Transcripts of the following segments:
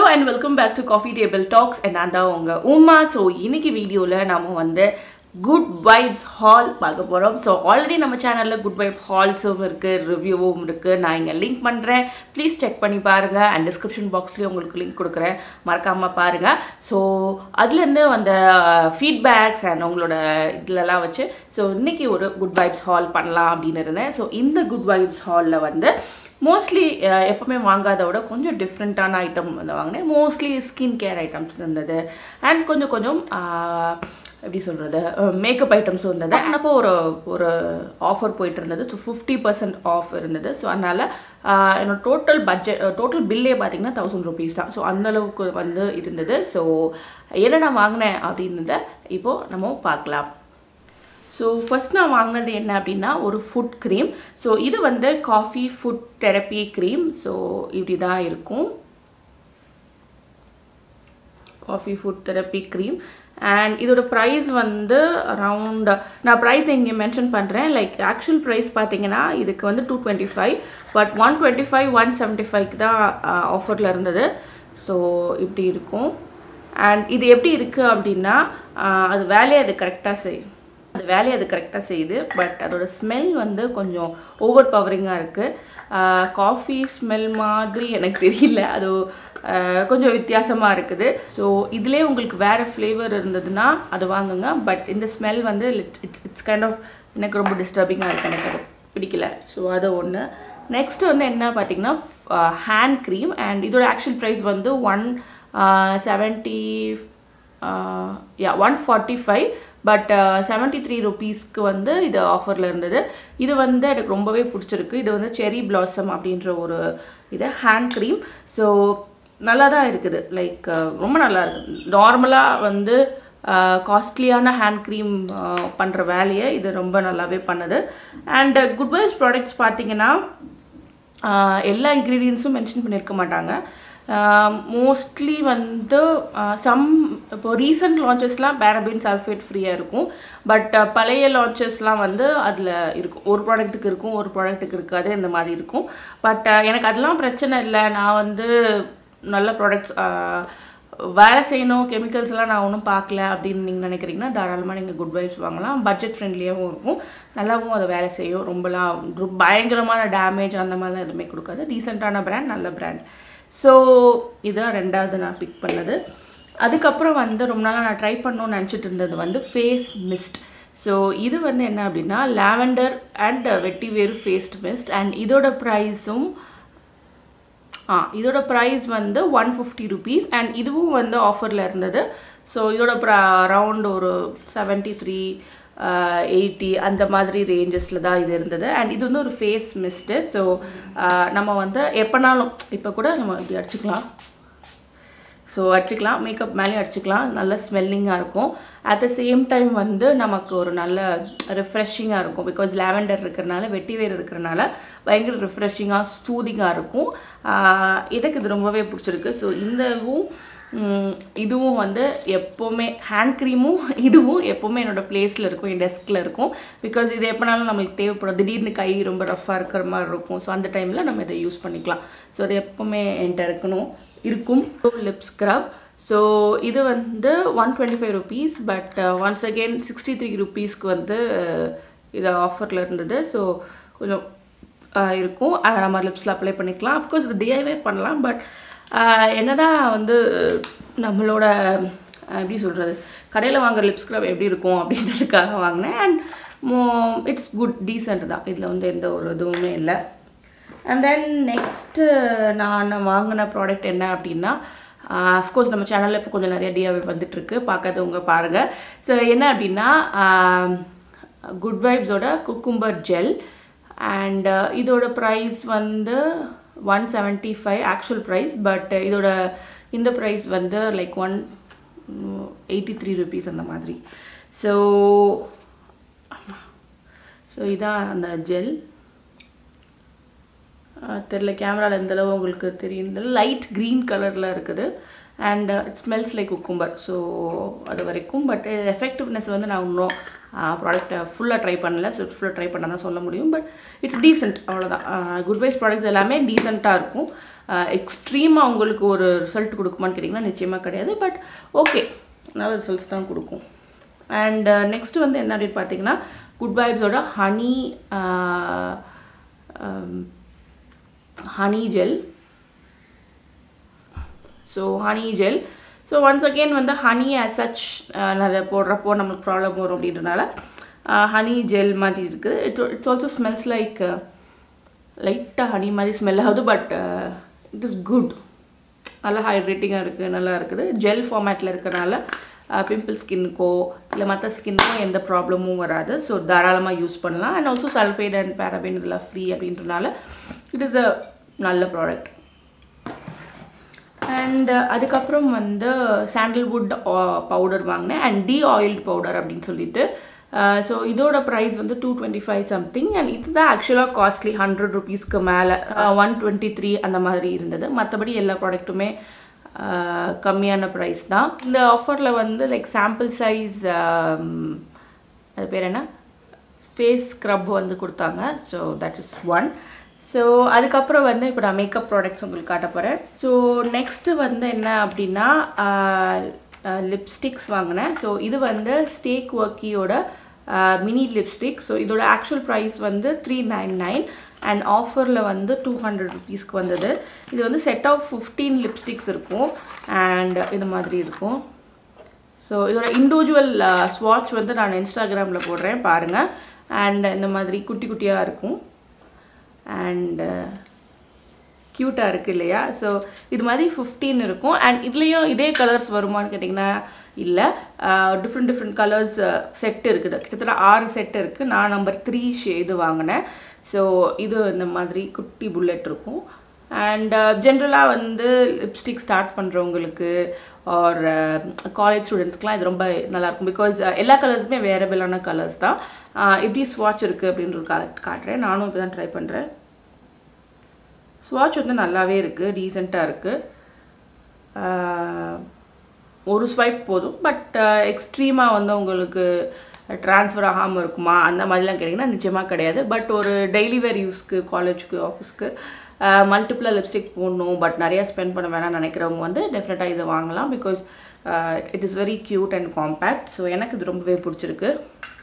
and welcome back to coffee table talks and நான் தான் உங்கள் உமா ஸோ இன்னைக்கு வீடியோவில் நம்ம வந்து குட் வைப்ஸ் ஹால் பார்க்க போகிறோம் ஸோ ஆல்ரெடி நம்ம சேனலில் குட் வைப் ஹால்ஸும் இருக்குது ரிவ்யூவும் இருக்குது நான் இங்கே லிங்க் பண்ணுறேன் ப்ளீஸ் செக் பண்ணி பாருங்கள் அண்ட் டிஸ்கிரிப்ஷன் பாக்ஸ்லேயும் உங்களுக்கு லிங்க் கொடுக்குறேன் மறக்காமல் பாருங்கள் ஸோ அதுலேருந்து அந்த ஃபீட்பேக்ஸ் அண்ட் உங்களோட இதுலலாம் வச்சு ஸோ இன்றைக்கி ஒரு குட் வைப்ஸ் ஹால் பண்ணலாம் அப்படின்னு இருந்தேன் ஸோ இந்த குட் வைப்ஸ் ஹாலில் வந்து மோஸ்ட்லி எப்போவுமே வாங்காத விட கொஞ்சம் டிஃப்ரெண்ட்டான ஐட்டம் வந்து வாங்கினேன் மோஸ்ட்லி ஸ்கின் கேர் ஐட்டம்ஸ் இருந்தது அண்ட் கொஞ்சம் கொஞ்சம் ஆஹ், எப்படி சொல்கிறது மேக்கப் ஐட்டம்ஸ் இருந்தது அப்போ ஒரு ஒரு ஆஃபர் போயிட்டு இருந்தது ஸோ ஃபிஃப்டி பர்சன்ட் ஆஃப் இருந்தது ஸோ அதனால் என்னோட டோட்டல் பட்ஜெட் டோட்டல் பில்லே பார்த்தீங்கன்னா தௌசண்ட் ருபீஸ் தான் ஸோ அந்தளவுக்கு வந்து இருந்தது ஸோ என்ன நான் வாங்கினேன் அப்படின்றத இப்போது நம்ம பார்க்கலாம் ஸோ ஃபர்ஸ்ட் நான் வாங்கினது என்ன அப்படின்னா ஒரு ஃபுட் க்ரீம் ஸோ இது வந்து coffee foot therapy cream so இப்படி தான் இருக்கும் coffee foot therapy cream and இதோட ப்ரைஸ் வந்து அரவுண்ட் நான் ப்ரைஸ் இங்கே மென்ஷன் பண்ணுறேன் லைக் ஆக்சுவல் ப்ரைஸ் பார்த்தீங்கன்னா இதுக்கு வந்து two twenty five but one twenty five one seventy ஃபைவ்க்கு தான் ஆஃபரில் இருந்தது ஸோ இப்படி இருக்கும் அண்ட் இது எப்படி இருக்குது அப்படின்னா ஆஹ், அது வேலையை அது கரெக்டாக செய்யும் அது வேலையை அது கரெக்டாக செய்யுது பட் அதோட ஸ்மெல் வந்து கொஞ்சம் ஓவர் பவரிங்காக இருக்குது காஃபி ஸ்மெல் மாதிரி எனக்கு தெரியல அது ஆஹ், கொஞ்சம் வித்தியாசமாக இருக்குது ஸோ இதிலே உங்களுக்கு வேறு ஃப்ளேவர் இருந்ததுன்னா அது வாங்குங்க பட் இந்த ஸ்மெல் வந்து இட்ஸ் இட்ஸ் கைண்ட் ஆஃப் எனக்கு ரொம்ப டிஸ்டர்பிங்காக இருக்குது எனக்கு அது பிடிக்கல ஸோ அது ஒன்று நெக்ஸ்ட் வந்து என்ன பார்த்தீங்கன்னா ஹேண்ட் க்ரீம் அண்ட் இதோட ஆக்சுவல் ப்ரைஸ் வந்து ஒன் செவன்ட்டி யா one forty five but seventy three ருபீஸ்க்கு வந்து இது ஆஃபரில் இருந்தது இது வந்து எனக்கு ரொம்பவே பிடிச்சிருக்கு இது வந்து செரி பிளாசம் அப்படின்ற ஒரு இது ஹேண்ட் க்ரீம் ஸோ நல்லா தான் இருக்குது லைக் ரொம்ப நல்லா இருக்குது நார்மலாக வந்து காஸ்ட்லியான ஹேண்ட் க்ரீம் பண்ணுற வேலையை இது ரொம்ப நல்லாவே பண்ணுது அண்ட் குட் வைஸ் ப்ராடக்ட்ஸ் பார்த்தீங்கன்னா ஆஹ் எல்லா இன்க்ரீடியன்ஸும் மென்ஷன் பண்ணியிருக்க மாட்டாங்க மோஸ்ட்லி வந்து சம் இப்போ ரீசன்ட் லான்ச்சஸ்லாம் பேரபின் சல்ஃபேட் ஃப்ரீயாக இருக்கும் பட் பழைய லான்ச்சஸ்லாம் வந்து அதில் இருக்கும் ஒரு ப்ராடக்ட்டுக்கு இருக்கும் ஒரு ப்ராடக்ட்டுக்கு இருக்காது இந்த மாதிரி இருக்கும் பட் எனக்கு அதெல்லாம் பிரச்சனை இல்லை நான் வந்து நல்ல ப்ராடக்ட்ஸ் வேலை செய்யணும் கெமிக்கல்ஸ்லாம் நான் ஒன்றும் பார்க்கல அப்படின்னு நீங்கள் நினைக்கிறீங்கன்னா தாராளமாக நீங்கள் குட் வைப்ஸ் வாங்கலாம் பட்ஜெட் ஃப்ரெண்ட்லியாகவும் இருக்கும் நல்லாவும் அதை வேலை செய்யும் ரொம்பலாம் ரொம்ப பயங்கரமான டேமேஜ் அந்த மாதிரிலாம் எதுவுமே கொடுக்காது டீசெண்டான பிராண்ட் நல்ல பிராண்ட் ஸோ இதான் ரெண்டாவது நான் பிக் பண்ணது அதுக்கப்புறம் வந்து ரொம்ப நாளாக நான் ட்ரை பண்ணணும்னு நினச்சிட்டு இருந்தது வந்து ஃபேஸ் மிஸ்ட் ஸோ இது வந்து என்ன அப்படின்னா லாவெண்டர் அண்ட் வெட்டிவேறு ஃபேஸ்ட் மிஸ்ட் அண்ட் இதோட ப்ரைஸும் ஆ இதோட ப்ரைஸ் வந்து ஒன் ஃபிஃப்டி ருபீஸ் அண்ட் இதுவும் வந்து ஆஃபரில் இருந்தது ஸோ இதோட ப்ர அரவுண்ட் ஒரு செவன்ட்டி த்ரீ எயிட்டி அந்த மாதிரி ரேஞ்சஸில் தான் இது இருந்தது அண்ட் இது வந்து ஒரு ஃபேஸ் மிஸ்ட்டு ஸோ நம்ம வந்து எப்போனாலும் இப்போ கூட நம்ம இப்படி அடிச்சுக்கலாம் ஸோ அடிச்சுக்கலாம் மேக்கப் மேலே அடிச்சுக்கலாம் நல்ல ஸ்மெல்லிங்காக இருக்கும் அட் த சேம் டைம் வந்து நமக்கு ஒரு நல்ல ரிஃப்ரெஷிங்காக இருக்கும் பிகாஸ் லாவெண்டர் இருக்கிறனால வெட்டிவேர் இருக்கிறனால பயங்கர ரிஃப்ரெஷிங்காக சூதிங்காக இருக்கும் ஆஹ் எனக்கு இது ரொம்பவே பிடிச்சிருக்கு ஸோ இந்த இதுவும் ம், இதுவும் வந்து எப்போவுமே ஹேண்ட் க்ரீமும் இதுவும் எப்போவுமே என்னோடய பிளேஸில் இருக்கும் என் டெஸ்கில் இருக்கும் பிகாஸ் இது எப்போனாலும் நம்மளுக்கு தேவைப்படும் திடீர்னு கை ரொம்ப ரஃப்பாக இருக்கிற மாதிரி இருக்கும் ஸோ அந்த டைமில் நம்ம இதை யூஸ் பண்ணிக்கலாம் ஸோ அது எப்போவுமே என்கிட்ட இருக்கணும் இருக்கும் லிப் ஸ்க்ரப் ஸோ இது வந்து one twenty five rupees but once again sixty three ருபீஸ்க்கு வந்து இது ஆஃபரில் இருந்தது ஸோ கொஞ்சம் ஆஹ் இருக்கும் அதை நம்ம லிப்ஸில் அப்ளை பண்ணிக்கலாம் அஃப்கோர்ஸ் இது டிஐவே பண்ணலாம் பட் என்னதான் வந்து நம்மளோட ஆஹ் எப்படி சொல்கிறது கடையில் வாங்குற லிப் ஸ்க்ரப் எப்படி இருக்கும் அப்படின்றதுக்காக வாங்கினேன் அண்ட் மோ இட்ஸ் குட் டீசென்ட் தான் இதில் வந்து எந்த ஒரு இதுவுமே இல்லை அண்ட் தென் நெக்ஸ்ட்டு நான் வாங்கின ப்ராடக்ட் என்ன அப்படின்னா அஃப்கோர்ஸ் நம்ம சேனலில் இப்போ கொஞ்சம் நிறைய டிஆவே வந்துட்டுருக்கு பார்க்காதவங்க பாருங்கள் ஸோ என்ன அப்படின்னா குட் வைப்ஸோட குக்கும்பர் ஜெல் அண்ட் இதோட ப்ரைஸ் வந்து one seventy five actual price but இதோட இந்த ப்ரைஸ் வந்து like one eighty three rupees அந்த மாதிரி ஸோ ஸோ இதான் அந்த ஜெல் தெரில கேமராவில் எந்த அளவு உங்களுக்கு தெரியும் லைட் க்ரீன் கலரில் இருக்குது and it smells like cucumber so அது வரைக்கும் பட் எஃபெக்டிவ்னஸ் வந்து நான் இன்னும் ப்ராடக்ட்டை ஃபுல்லாக ட்ரை பண்ணல ஸோ ஃபுல்லாக ட்ரை பண்ண தான் சொல்ல முடியும் பட் இட்ஸ் டீசென்ட் அவ்வளோதான் குட் வைஸ் ப்ராடக்ட்ஸ் எல்லாமே டீசெண்டாக இருக்கும் எக்ஸ்ட்ரீமாக உங்களுக்கு ஒரு ரிசல்ட் கொடுக்குமான்னு கேட்டிங்கன்னா நிச்சயமாக கிடையாது பட் ஓகே நல்ல ரிசல்ட்ஸ் தான் கொடுக்கும் அண்ட் நெக்ஸ்ட் வந்து என்ன அப்படின்னு பார்த்தீங்கன்னா குட் வைப்ஸோட honey honey gel so honey gel so once again வந்து ஹனி ஆஸ் சச் நிறைய போடுறப்போ நம்மளுக்கு ப்ராப்ளம் வரும் அப்படின்றனால ஹனி ஜெல் மாதிரி இருக்குது it's it's also smells like லைட்டாக ஹனி மாதிரி ஸ்மெல் ஆகுது பட் இட் இஸ் குட் நல்லா ஹைட்ரேட்டிங்காக இருக்குது நல்லா இருக்குது ஜெல் ஃபார்மேட்டில் இருக்கிறனால பிம்பிள் ஸ்கின்னுக்கோ இல்லை மற்ற ஸ்கின்னுக்கோ எந்த ப்ராப்ளமும் வராது ஸோ தாராளமாக யூஸ் பண்ணலாம் and also sulphate and paraben இதெல்லாம் ஃப்ரீ அப்படின்றனால இட் இஸ் அ நல்ல ப்ராடக்ட் அண்ட் அதுக்கப்புறம் வந்து சாண்டல்வுட் பவுடர் வாங்கினேன் அண்ட் டி ஆயில்டு பவுடர் அப்படின்னு சொல்லிட்டு ஸோ இதோட ப்ரைஸ் வந்து two twenty five something and இதுதான் ஆக்சுவலாக காஸ்ட்லி ஹண்ட்ரட் ருபீஸ்க்கு மேலே ஒன் டுவெண்ட்டி த்ரீ அந்த மாதிரி இருந்தது மற்றபடி எல்லா ப்ராடக்ட்டுமே கம்மியான ப்ரைஸ் தான் இந்த ஆஃபரில் வந்து லைக் சாம்பிள் சைஸ் அது பேர் என்ன ஃபேஸ் ஸ்க்ரப் வந்து கொடுத்தாங்க so that is one so அதுக்கப்புறம் வந்து இப்போ நான் மேக்கப் ப்ராடக்ட்ஸ் உங்களுக்கு காட்ட போகிறேன் ஸோ நெக்ஸ்ட்டு வந்து என்ன அப்படின்னா லிப்ஸ்டிக்ஸ் வாங்கினேன் ஸோ இது வந்து ஸ்டேக் ஒர்க்கியோட மினி லிப்ஸ்டிக் ஸோ இதோட ஆக்சுவல் ப்ரைஸ் வந்து த்ரீ நைன் நைன் அண்ட் ஆஃபரில் வந்து டூ ஹண்ட்ரட் ருபீஸ்க்கு வந்தது இது வந்து செட் ஆஃப் ஃபிஃப்டீன் லிப்ஸ்டிக்ஸ் இருக்கும் அண்ட் இது மாதிரி இருக்கும் ஸோ இதோட இண்டிவிஜுவல் ஸ்வாட்ச் வந்து நான் இன்ஸ்டாகிராமில் போடுறேன் பாருங்கள் அண்ட் இந்த மாதிரி குட்டி குட்டியாக இருக்கும் அண்ட் க்யூட்டாக இருக்குது இல்லையா ஸோ இது மாதிரி ஃபிஃப்டீன் இருக்கும் அண்ட் இதுலேயும் இதே கலர்ஸ் வருமானு கேட்டிங்கன்னா இல்லை டிஃப்ரெண்ட் டிஃப்ரெண்ட் கலர்ஸ் செட் இருக்குது கிட்டத்தட்ட ஆறு செட் இருக்குது நான் நம்பர் த்ரீ ஷேடு வாங்கினேன் ஸோ இது இந்த மாதிரி குட்டி புல்லட் இருக்கும் அண்ட் ஜென்ரலாக வந்து லிப்ஸ்டிக் ஸ்டார்ட் பண்ணுறவங்களுக்கு ஆர் காலேஜ் ஸ்டூடெண்ட்ஸ்க்குலாம் இது ரொம்ப நல்லாயிருக்கும் பிகாஸ் எல்லா கலர்ஸுமே வேரபிளான கலர்ஸ் தான் எப்படி ஸ்வாட்ச் இருக்குது அப்படின்றது கா காட்டுறேன் நானும் இப்போ தான் ட்ரை பண்ணுறேன் ஸ்வாட்ச் வந்து நல்லாவே இருக்குது டீசெண்டாக இருக்குது ஒரு ஸ்வைப் போதும் பட் எக்ஸ்ட்ரீமாக வந்து உங்களுக்கு ட்ரான்ஸ்ஃபர் ஆகாமல் இருக்குமா அந்த மாதிரிலாம் கேட்டிங்கன்னா நிச்சயமாக கிடையாது பட் ஒரு டெய்லி வேர் யூஸ்க்கு காலேஜுக்கு ஆஃபீஸ்க்கு மல்டிப்ளாக லிப்ஸ்டிக் போடணும் பட் நிறையா ஸ்பெண்ட் பண்ண வேணாம்னு நினைக்கிறவங்க வந்து டெஃபினட்டாக இதை வாங்கலாம் because it is very cute and compact so எனக்கு இது ரொம்பவே பிடிச்சிருக்கு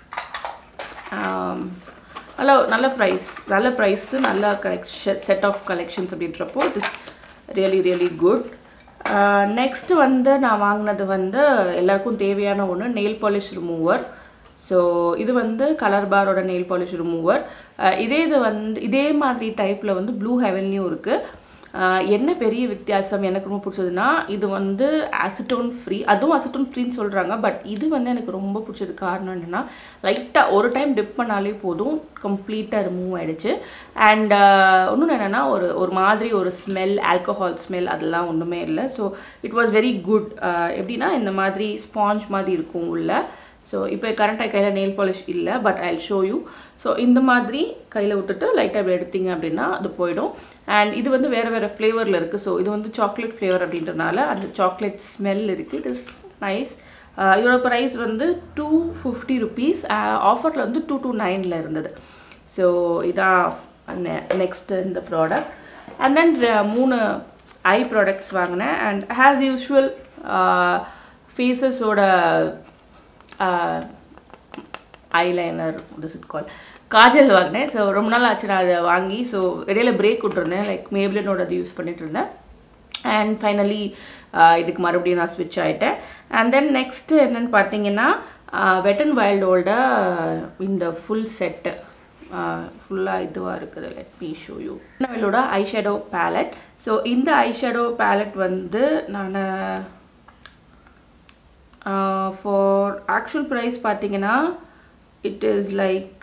நல்ல நல்ல ப்ரைஸ் நல்ல ப்ரைஸு நல்ல கலெக்ஷன் செட் ஆஃப் கலெக்ஷன்ஸ் அப்படின்றப்போ it is really really good next வந்து நான் வாங்கினது வந்து எல்லாருக்கும் தேவையான ஒன்று நெயில் பாலிஷ் ரிமூவர் ஸோ இது வந்து கலர் பாரோட நெயில் பாலிஷ் ரிமூவர் இதே இது வந்து இதே மாதிரி டைப்பில் வந்து ப்ளூ ஹெவன்லையும் இருக்குது என்ன பெரிய வித்தியாசம் எனக்கு ரொம்ப பிடிச்சதுன்னா இது வந்து அசிட்டோன் ஃப்ரீ அதுவும் அசிட்டோன் ஃப்ரீன்னு சொல்கிறாங்க பட் இது வந்து எனக்கு ரொம்ப பிடிச்சது காரணம் என்னென்னா லைட்டாக ஒரு டைம் டிப் பண்ணாலே போதும் கம்ப்ளீட்டாக ரிமூவ் ஆகிடுச்சு அண்ட் இன்னொன்று என்னென்னா ஒரு ஒரு மாதிரி ஒரு ஸ்மெல் ஆல்கஹால் ஸ்மெல் அதெல்லாம் ஒன்றுமே இல்லை so it was very good எப்படின்னா இந்த மாதிரி ஸ்பாஞ்ச் மாதிரி இருக்கும் உள்ள ஸோ இப்போ கரண்ட்டாக கையில் நெயில் பாலிஷ் இல்லை but I show you so இந்த மாதிரி கையில் விட்டுட்டு லைட்டாக இப்படி எடுத்தீங்க அப்படின்னா அது போயிடும் அண்ட் இது வந்து வேறு வேறு ஃப்ளேவரில் இருக்குது ஸோ இது வந்து சாக்லேட் ஃப்ளேவர் அப்படின்றனால அந்த சாக்லேட் ஸ்மெல் இருக்குது இட் இஸ் நைஸ் இதோட ப்ரைஸ் வந்து டூ ஃபிஃப்டி ருபீஸ் ஆஃபரில் வந்து டூ டூ நைனில் இருந்தது ஸோ இதான் நெக்ஸ்ட்டு இந்த ப்ராடக்ட் அண்ட் தென் மூணு ஐ ப்ராடக்ட்ஸ் வாங்கினேன் அண்ட் ஹேஸ் யூஸ்வல் ஃபேஸஸோட eyeliner this it call kajal வாங்கினேன் ஸோ ரொம்ப நாள் ஆச்சு நான் அதை வாங்கி ஸோ இடையில பிரேக் விட்டுருந்தேன் லைக் மேப்ளினோட அது யூஸ் பண்ணிட்டு இருந்தேன் அண்ட் ஃபைனலி இதுக்கு மறுபடியும் நான் ஸ்விட்ச் ஆகிட்டேன் அண்ட் தென் நெக்ஸ்ட்டு என்னென்னு பார்த்தீங்கன்னா வெட் அண்ட் வைல்டோட இந்த ஃபுல் செட்டு ஃபுல்லாக இதுவாக இருக்குது லெட் மீ ஷோ யூ வைல்டோட ஐஷேடோ பேலட் ஸோ இந்த ஐஷேடோ பேலட் வந்து நான் ஃபார் ஆக்சுவல் ப்ரைஸ் பார்த்தீங்கன்னா it is like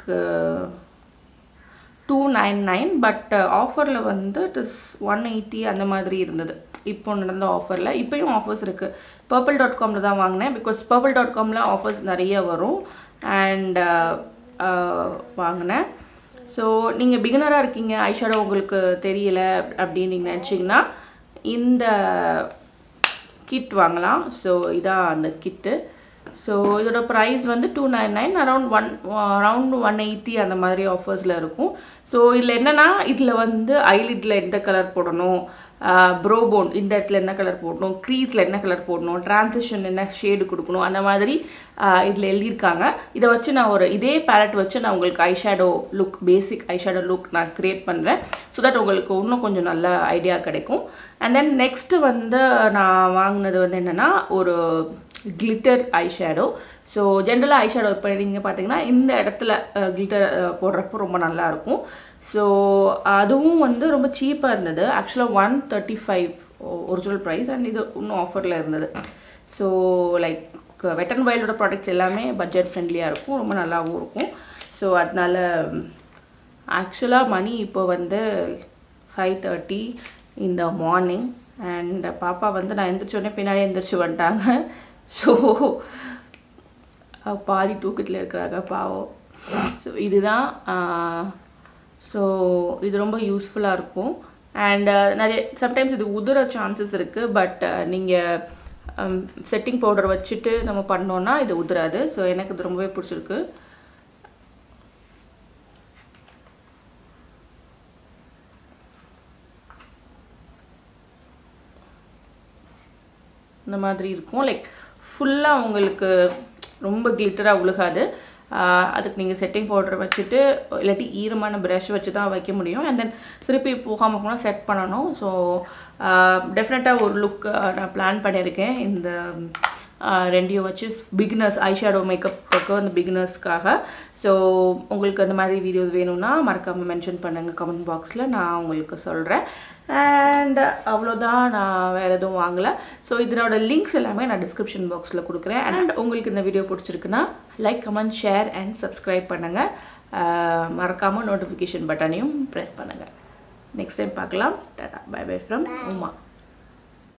two nine nine but ஆஃபரில் வந்து இட் இஸ் ஒன் எயிட்டி அந்த மாதிரி இருந்தது இப்போ நடந்த ஆஃபரில் இப்போயும் ஆஃபர்ஸ் இருக்குது பர்பிள் டாட் காமில் தான் வாங்கினேன் பிகாஸ் பர்பிள் டாட் காமில் ஆஃபர்ஸ் நிறைய வரும் அண்ட் வாங்கினேன் ஸோ நீங்கள் பிகினராக இருக்கீங்க ஐஷாடோ உங்களுக்கு தெரியல அப்படின்னு நீங்கள் நினச்சிங்கன்னா இந்த கிட் வாங்கலாம் ஸோ இதான் அந்த கிட்டு ஸோ இதோட ப்ரைஸ் வந்து two nine nine around one around one eighty அந்த மாதிரி ஆஃபர்ஸில் இருக்கும் ஸோ இதில் என்னென்னா இதில் வந்து ஐலிட்டில் எந்த கலர் போடணும் ப்ரோபோன் இந்த இடத்துல என்ன கலர் போடணும் க்ரீஸில் என்ன கலர் போடணும் ட்ரான்சிஷன் என்ன ஷேடு கொடுக்கணும் அந்த மாதிரி இதில் எழுதியிருக்காங்க இதை வச்சு நான் ஒரு இதே பேலட் வச்சு நான் உங்களுக்கு eyeshadow look basic eyeshadow look நான் க்ரியேட் பண்ணுறேன் ஸோ தட் உங்களுக்கு இன்னும் கொஞ்சம் நல்ல ஐடியா கிடைக்கும் அண்ட் தென் நெக்ஸ்ட்டு வந்து நான் வாங்கினது வந்து என்னென்னா ஒரு கிளிட்டர் ஐஷேடோ ஸோ ஜென்ரலாக ஐஷேடோ இப்போ நீங்கள் பார்த்தீங்கன்னா இந்த இடத்துல கிளிட்டர் போடுறப்போ ரொம்ப நல்லாயிருக்கும் ஸோ அதுவும் வந்து ரொம்ப சீப்பாக இருந்தது ஆக்சுவலாக one thirty five original price and இது இன்னும் ஆஃபரில் இருந்தது ஸோ லைக் வெட் அண்ட் வைல்டோட ப்ராடக்ட்ஸ் எல்லாமே பட்ஜெட் ஃப்ரெண்ட்லியாக இருக்கும் ரொம்ப நல்லாவும் இருக்கும் ஸோ அதனால ஆக்சுவலாக மணி இப்போ வந்து ஃபைவ் தேர்ட்டி இந்த மார்னிங் அண்ட் பாப்பா வந்து நான் எந்திரிச்சோடனே பின்னாடி எந்திரிச்சு வந்துட்டாங்க ஸோ பாதி தூக்கத்தில் இருக்கிறாங்க பாவம் ஸோ இதுதான் ஸோ இது ரொம்ப யூஸ்ஃபுல்லாக இருக்கும் அண்ட் நிறைய சம்டைம்ஸ் இது உதிர சான்சஸ் இருக்குது பட் நீங்கள் செட்டிங் பவுடர் வச்சுட்டு நம்ம பண்ணோன்னா இது உதிராது ஸோ எனக்கு இது ரொம்பவே பிடிச்சிருக்கு இந்த மாதிரி இருக்கும் லைக் ஃபுல்லாக உங்களுக்கு ரொம்ப கிளிட்டராக உழுகாது அதுக்கு நீங்கள் செட்டிங் பவுடர் வச்சுட்டு இல்லாட்டி ஈரமான ப்ரஷ் வச்சு தான் வைக்க முடியும் அண்ட் தென் திருப்பி போகாமல் போனால் செட் பண்ணணும் ஸோ டெஃபினட்டாக ஒரு லுக் நான் பிளான் பண்ணியிருக்கேன் இந்த ரெண்டையும் வச்சு பிகினர்ஸ் ஐஷேடோ மேக்கப்புக்கு அந்த பிகினர்ஸ்க்காக ஸோ உங்களுக்கு அந்த மாதிரி வீடியோஸ் வேணும்னா மறக்காமல் மென்ஷன் பண்ணுங்கள் கமெண்ட் பாக்ஸில் நான் உங்களுக்கு சொல்கிறேன் அண்ட் அவ்வளோதான் நான் வேறு எதுவும் வாங்கலை ஸோ இதனோட லிங்க்ஸ் எல்லாமே நான் டிஸ்கிரிப்ஷன் பாக்ஸில் கொடுக்குறேன் அண்ட் உங்களுக்கு இந்த வீடியோ பிடிச்சிருக்குன்னா like comment share and subscribe பண்ணுங்கள் மறக்காமல் நோட்டிஃபிகேஷன் பட்டனையும் ப்ரெஸ் பண்ணுங்கள் நெக்ஸ்ட் டைம் பார்க்கலாம் டாடா பை பை ஃப்ரம் உமா